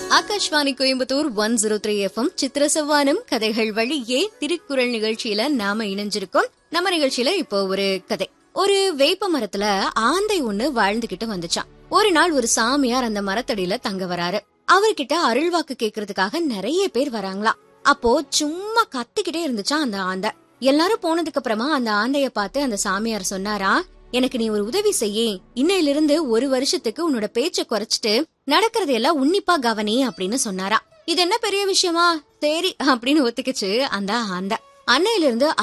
Akashvani Coimbatore one zero three FM சித்திர செவ்வானம் கதைகள் வழியே திருக்குறள் நிகழ்ச்சியில நாம இணைஞ்சிருக்கோம் நம்ம நிகழ்ச்சியில இப்போ ஒரு கதை ஒரு வேப்ப மரத்துல ஆந்தை ஒண்ணு வாழ்ந்துகிட்டு வந்துச்சான் ஒரு நாள் ஒரு சாமியார் அந்த மரத்தடியில தங்க வராரு அவர்கிட்ட அருள்வாக்கு கேக்குறதுக்காக நிறைய பேர் வராங்களாம் அப்போ சும்மா கத்திக்கிட்டே இருந்துச்சான் அந்த ஆந்தை எல்லாரும் போனதுக்கு அப்புறமா அந்த ஆந்தைய பார்த்து அந்த சாமியார் சொன்னாரா எனக்கு நீ ஒரு உதவி செய்ய இன்னையிலிருந்து ஒரு வருஷத்துக்கு உன்னோட பேச்ச குறைச்சிட்டு நடக்கறதையெல்லாம் உன்னிப்பா கவனி அப்படின்னு சொன்னாரா இது என்ன பெரிய விஷயமா சரி அப்படின்னு ஒத்துக்குச்சு அந்த ஆந்தை அன்னையிலிருந்து